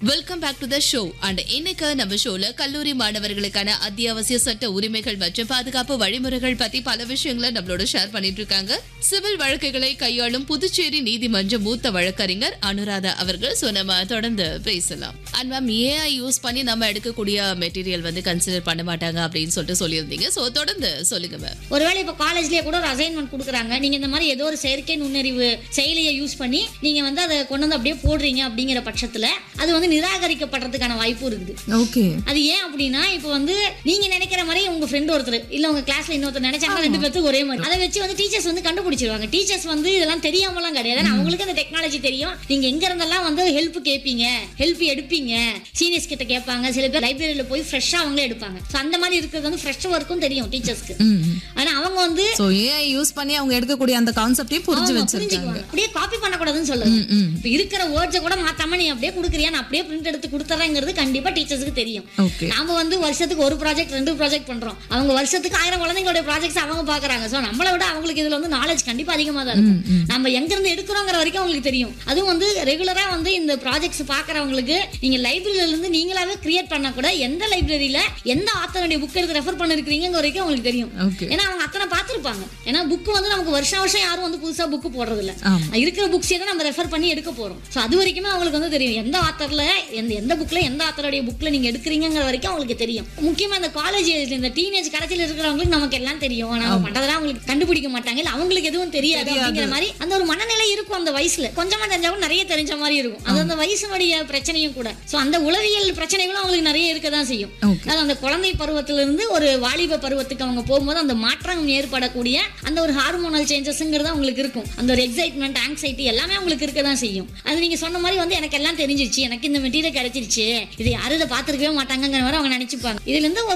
Welcome back to the show and இன்னைக்கு நம்ம ஷோல கல்லூரி மாணவர்களுக்கான அத்தியாவசிய சட்ட உரிமைகள் மற்றும் பாதுகாப்பு வழிமுறைகள் பத்தி பல விஷயங்களை நம்மளோட ஷேர் பண்ணிட்டு இருக்காங்க சிவில் வழக்குகளை கையாளும் புதுச்சேரி நீதிமன்ற மூத்த வழக்கறிஞர் அனுராதா அவர்கள் சோ நம்ம தொடர்ந்து பேசலாம் அண்ட் மேம் ஏஐ யூஸ் பண்ணி நம்ம எடுக்கக்கூடிய மெட்டீரியல் வந்து கன்சிடர் பண்ண மாட்டாங்க அப்படின்னு சொல்லிட்டு சொல்லியிருந்தீங்க சோ தொடர்ந்து சொல்லுங்க மேம் ஒருவேளை இப்போ காலேஜ்லயே கூட ஒரு அசைன்மெண்ட் கொடுக்குறாங்க நீங்க இந்த மாதிரி ஏதோ ஒரு செயற்கை நுண்ணறிவு செயலியை யூஸ் பண்ணி நீங்க வந்து அதை கொண்டு வந்து அப்படியே போடுறீங்க அப்படிங்கிற பட்சத்துல அது வந்து நிராகரிக்கப்படுறதுக்கான வாய்ப்பு இருக்குது ஓகே அது ஏன் அப்படின்னா இப்போ வந்து நீங்க நினைக்கிற மாதிரி உங்க ஃப்ரெண்ட் ஒருத்தர் இல்ல உங்க கிளாஸ்ல இன்னொருத்தர் நினைச்சாங்க ரெண்டு பேத்துக்கு ஒரே மாதிரி அதை வச்சு வந்து டீச்சர்ஸ் வந்து கண்டுபிடிச்சிருவாங்க டீச்சர்ஸ் வந்து இதெல்லாம் தெரியாமலாம் கிடையாது ஆனா அவங்களுக்கு அந்த டெக்னாலஜி தெரியும் நீங்க எங்க இருந்தெல்லாம் வந்து ஹெல்ப் கேட்பீங்க ஹெல்ப் எடுப்பீங்க சீனியர்ஸ் கிட்ட கேட்பாங்க சில பேர் லைப்ரரியில போய் ஃப்ரெஷ்ஷா அவங்களே எடுப்பாங்க ஸோ அந்த மாதிரி இருக்கிறது வந்து ஃப்ரெஷ் ஒர்க்கும் தெரியும் டீச்சர்ஸ்க்கு ஆனா அவங்க வந்து சோ ஏஐ யூஸ் பண்ணி அவங்க எடுக்கக்கூடிய அந்த கான்செப்டையும் புரிஞ்சு ஆமா, வச்சிருக்காங்க புரிஞ்சுக்குவாங்க. அப்படியே காப்பி பண்ணக்கூடாதுன்னு சொல்லுது இப்ப இருக்கிற வேர்ட்ஸை கூட மாத்தாம நீ அப்படியே கொடுக்குறியா நான் அப்படியே பிரிண்ட் எடுத்து கொடுத்துறேங்கிறது கண்டிப்பா டீச்சர்ஸ்க்கு தெரியும் ஓகே நாம வந்து வருஷத்துக்கு ஒரு ப்ராஜெக்ட் ரெண்டு ப்ராஜெக்ட் பண்றோம் அவங்க வருஷத்துக்கு ஆயிரம் குழந்தைங்களுடைய ப்ராஜெக்ட்ஸ் அவங்க பாக்குறாங்க சோ நம்மளை விட அவங்களுக்கு இதுல வந்து நாலேஜ் கண்டிப்பா அதிகமா தான் இருக்கும் நம்ம எங்க இருந்து எடுக்கிறோங்கிற வரைக்கும் அவங்களுக்கு தெரியும் அதுவும் வந்து ரெகுலரா வந்து இந்த ப்ராஜெக்ட்ஸ் பாக்குறவங்களுக்கு நீங்க லைப்ரரியில இருந்து நீங்களாவே கிரியேட் பண்ண கூட எந்த லைப்ரரியில எந்த ஆத்தருடைய புக் எடுத்து ரெஃபர் பண்ணிருக்கீங்க வரைக்கும் அவங்களுக்கு தெரியும் ஓகே ஏன்னா அவங்க அத்தனை பார்த்துருப்பாங்க ஏன்னா புக் வந்து நமக்கு வருஷம் வருஷம் யாரும் வந்து புதுசா புக் போடுறது இல்ல ஆமா. இருக்கிற புக்ஸே தான் நம்ம ரெஃபர் பண்ணி எடுக்க போறோம் ஸோ அது வரைக்குமே அவங்களுக்கு வந்து தெரியும் எந்த ஆத்தர்ல எந்த எந்த புக்ல எந்த ஆத்தருடைய புக்ல நீங்க எடுக்கிறீங்கிற வரைக்கும் அவங்களுக்கு தெரியும் முக்கியமா இந்த காலேஜ் இந்த டீனேஜ் கடைசியில் இருக்கிறவங்களுக்கு நமக்கு எல்லாம் தெரியும் நம்ம பண்றதெல்லாம் அவங்களுக்கு கண்டுபிடிக்க மாட்டாங்க இல்ல அவங்களுக்கு எதுவும் தெரியாது அப்படிங்கிற மாதிரி அந்த ஒரு மனநிலை இருக்கும் அந்த வயசுல கொஞ்சமா தெரிஞ்சாலும் நிறைய தெரிஞ்ச மாதிரி இருக்கும் அது அந்த வயசுனுடைய பிரச்சனையும் கூட ஸோ அந்த உளவியல் பிரச்சனைகளும் அவங்களுக்கு நிறைய இருக்க தான் செய்யும் ஓகே அதாவது அந்த குழந்தை பருவத்திலிருந்து ஒரு வாலிப பருவத்துக்கு அவங்க போகும்போது அந்த மாற்றம் ஏற்படக்கூடிய அந்த ஒரு ஹார்மோனல் சேஞ்சஸ்ங்கிறது அவங்களுக்கு இருக்கும் அந்த ஒரு எக்ஸைட்மெண்ட் ஆங்ஸைட்டி எல்லாமே அவங்களுக்கு இருக்க தான் செய்யும் அது நீங்க சொன்ன மாதிரி வந்து எனக்கு எல்லாம் தெரிஞ்சிருச்சு எனக்கு இந்த மெட்டீரியல் கிடைச்சிருச்சு இது யாரும் இதை பார்த்துருக்கவே மாட்டாங்கங்கிற மாதிரி அவங்க நினைச்சுப்பாங்க இதுல இருந்து ஒரு